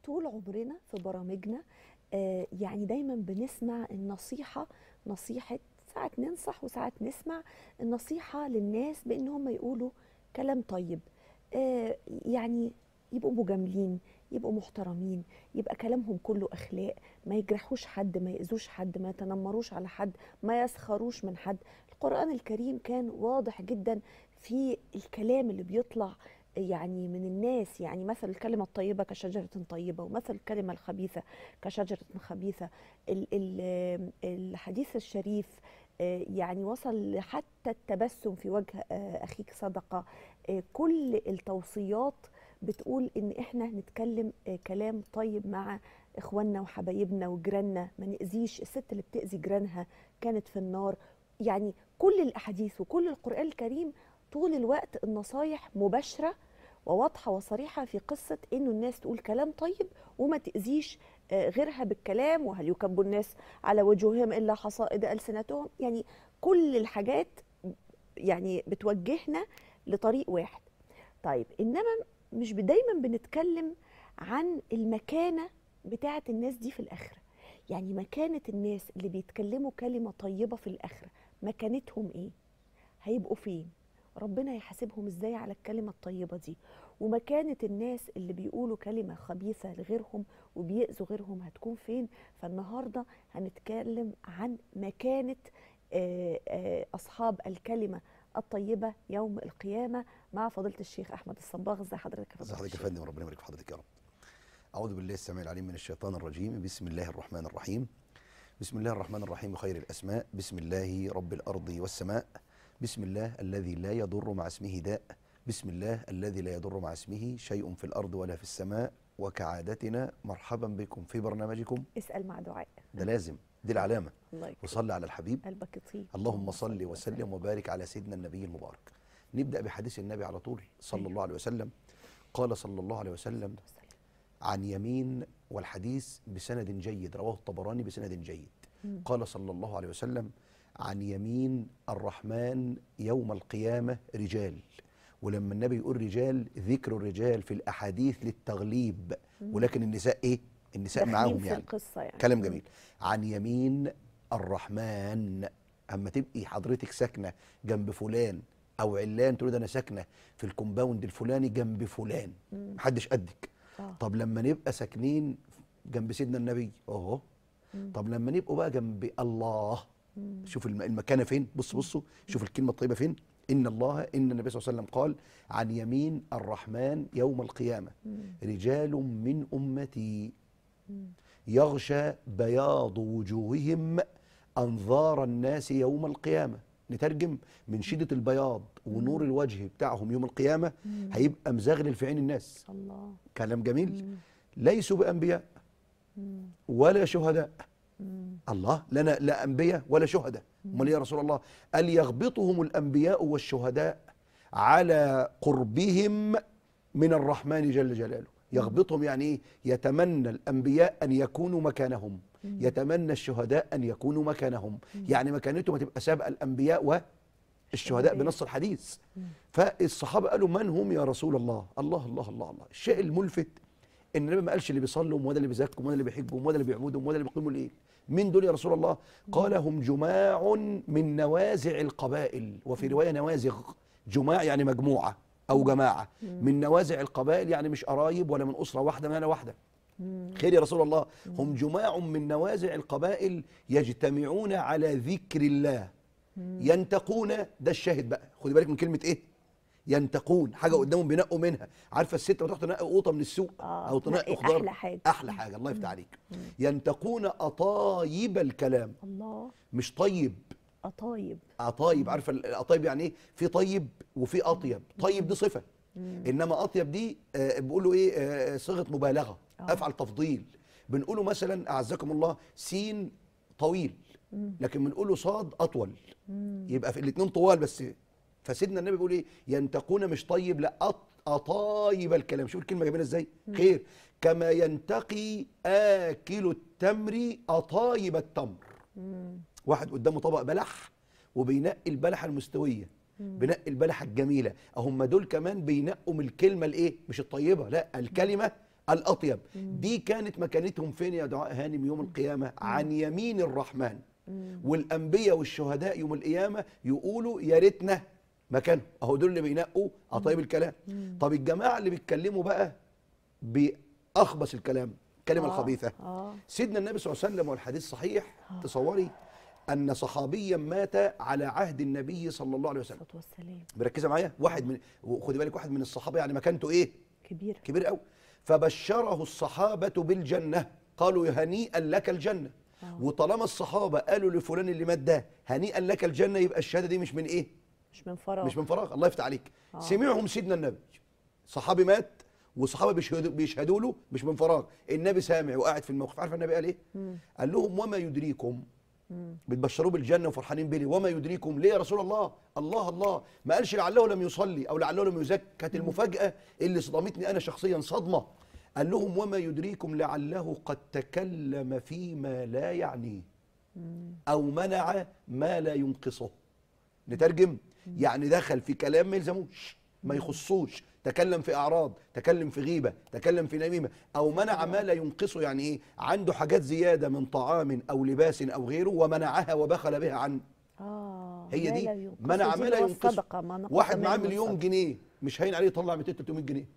طول عمرنا في برامجنا آه، يعني دايما بنسمع النصيحة نصيحة ساعات ننصح وساعات نسمع النصيحة للناس بأن هم يقولوا كلام طيب آه، يعني يبقوا مجاملين يبقوا محترمين يبقى كلامهم كله أخلاق ما يجرحوش حد ما يأذوش حد ما يتنمروش على حد ما يسخروش من حد القرآن الكريم كان واضح جدا في الكلام اللي بيطلع يعني من الناس يعني مثل الكلمة الطيبة كشجرة طيبة ومثل الكلمة الخبيثة كشجرة خبيثة ال- ال- الحديث الشريف آه، يعني وصل حتى التبسم في وجه آه، أخيك صدقة آه، كل التوصيات بتقول إن إحنا نتكلم آه، كلام طيب مع إخواننا وحبايبنا وجيراننا ما نأذيش الست اللي بتأذي جيرانها كانت في النار يعني كل الأحاديث وكل القرآن الكريم طول الوقت النصايح مباشرة وواضحة وصريحة في قصة إنه الناس تقول كلام طيب وما تأذيش آه، غيرها بالكلام وهل يكب الناس على وجوههم إلا حصائد ألسنتهم يعني كل الحاجات يعني بتوجهنا لطريق واحد طيب إنما مش دايما بنتكلم عن المكانة بتاعة الناس دي في الآخرة يعني مكانة الناس اللي بيتكلموا كلمة طيبة في الآخرة مكانتهم إيه هيبقوا فين ربنا يحاسبهم ازاي على الكلمة الطيبة دي ومكانة الناس اللي بيقولوا كلمة خبيثة لغيرهم وبيأذوا غيرهم هتكون فين فالنهاردة هنتكلم عن مكانة آه، آه، أصحاب الكلمة الطيبة يوم القيامة مع فضيلة الشيخ أحمد الصباغ ازي حضرتك يا ازي فضيلة حضرتك يا الشيخ؟ فندم وربنا يبارك في حضرتك يا رب. أعوذ بالله السميع العليم من الشيطان الرجيم، بسم الله الرحمن الرحيم. بسم الله الرحمن الرحيم خير الأسماء، بسم الله رب الأرض والسماء، بسم الله الذي لا يضر مع اسمه داء، بسم الله الذي لا يضر مع اسمه شيء في الأرض ولا في السماء، وكعادتنا مرحبا بكم في برنامجكم اسأل مع دعاء ده لازم دي العلامة الله يكرمك وصلي على الحبيب قلبك يطيب اللهم صل وسلم وبارك على سيدنا النبي المبارك نبدأ بحديث النبي على طول صلى أيوة. الله عليه وسلم قال صلى الله عليه وسلم عن يمين والحديث بسند جيد رواه الطبراني بسند جيد مم. قال صلى الله عليه وسلم عن يمين الرحمن يوم القيامة رجال ولما النبي يقول رجال ذكر الرجال في الأحاديث للتغليب ولكن النساء إيه؟ النساء داخلين معاهم في يعني القصة يعني كلام مم. جميل عن يمين الرحمن اما تبقي حضرتك ساكنه جنب فلان او علان تقول ده انا ساكنه في الكومباوند الفلاني جنب فلان مم. محدش قدك آه. طب لما نبقى ساكنين جنب سيدنا النبي اهو مم. طب لما نبقوا بقى جنب الله مم. شوف الم- المكانه فين بص بصوا شوف الكلمه الطيبه فين ان الله ان النبي صلى الله عليه وسلم قال عن يمين الرحمن يوم القيامه مم. رجال من امتي مم. يغشى بياض وجوههم انظار الناس يوم القيامه نترجم من شده البياض ونور الوجه بتاعهم يوم القيامه مم. هيبقى مزغلل في عين الناس الله كلام جميل مم. ليسوا بانبياء مم. ولا شهداء مم. الله لنا لا انبياء ولا شهداء امال إيه يا رسول الله قال يغبطهم الانبياء والشهداء على قربهم من الرحمن جل جلاله يغبطهم يعني ايه يتمنى الانبياء ان يكونوا مكانهم يتمنى الشهداء ان يكونوا مكانهم يعني مكانتهم هتبقى سابقه الانبياء والشهداء الشهداء. بنص الحديث فالصحابه قالوا من هم يا رسول الله الله الله الله الله الشيء الملفت ان النبي ما قالش اللي بيصلوا ولا اللي بيزكوا ولا اللي بيحجوا ولا اللي بيعبدوا ولا اللي بيقيموا الليل مين دول يا رسول الله قال هم جماع من نوازع القبائل وفي روايه نوازغ جماع يعني مجموعه او جماعه من نوازع القبائل يعني مش قرايب ولا من اسره واحده من انا واحده مم. خير يا رسول الله هم جماع من نوازع القبائل يجتمعون على ذكر الله ينتقون ده الشاهد بقى خدي بالك من كلمه ايه ينتقون حاجه قدامهم بينقوا منها عارفه الست بتروح تنقي قوطه من السوق آه، او تنقي تنقي خضار أحلى حاجة. احلى حاجه الله يفتح عليك ينتقون اطايب الكلام الله مش طيب أطايب اطايب عارفه الاطايب يعني ايه في طيب وفي اطيب طيب دي صفه انما اطيب دي آه، بيقولوا ايه آه، صيغه مبالغه آه. افعل تفضيل بنقوله مثلا اعزكم الله سين طويل لكن بنقوله صاد اطول يبقى في الاثنين طوال بس فسيدنا النبي بيقول ايه ينتقون مش طيب لا أط- اطايب الكلام شوف الكلمه جايبينها ازاي خير كما ينتقي اكل التمر اطايب التمر واحد قدامه طبق بلح وبينقي البلحه المستويه بينقي البلحه الجميله هم دول كمان بينقوا من الكلمه الايه مش الطيبه لا الكلمه الاطيب دي كانت مكانتهم فين يا دعاء هانم يوم القيامه عن يمين الرحمن والانبياء والشهداء يوم القيامه يقولوا يا ريتنا مكانهم اهو دول اللي بينقوا اطيب الكلام طب الجماعه اللي بيتكلموا بقى باخبث الكلام الكلمه آه، الخبيثه اه سيدنا النبي صلى الله عليه وسلم والحديث صحيح تصوري ان صحابيا مات على عهد النبي صلى الله عليه وسلم الصلاه والسلام مركزه معايا واحد من وخدي بالك واحد من الصحابه يعني مكانته ايه كبيره كبير قوي فبشره الصحابه بالجنه قالوا يا هنيئا لك الجنه آه. وطالما الصحابه قالوا لفلان اللي مات ده هنيئا لك الجنه يبقى الشهاده دي مش من ايه مش من فراغ مش من فراغ الله يفتح عليك آه. سمعهم سيدنا النبي صحابي مات والصحابه بيشهدوا بيشهدوا له مش من فراغ النبي سامع وقاعد في الموقف عارف النبي قال ايه قال لهم وما يدريكم بتبشروه بالجنه وفرحانين بيه وما يدريكم ليه يا رسول الله الله الله ما قالش لعله لم يصلي او لعله لم يزكي كانت المفاجاه اللي صدمتني انا شخصيا صدمه قال لهم وما يدريكم لعله قد تكلم فيما لا يعنيه او منع ما لا ينقصه نترجم يعني دخل في كلام ما يلزموش ما يخصوش تكلم في اعراض تكلم في غيبه تكلم في نميمه او منع ما لا ينقصه يعني ايه عنده حاجات زياده من طعام او لباس او غيره ومنعها وبخل بها عن اه هي ما دي لا ينقص منع دي ما لا اللي هو ينقصه الصدقه ما نقص واحد معاه منه مليون الصدقة. جنيه مش هين عليه يطلع 200 300 جنيه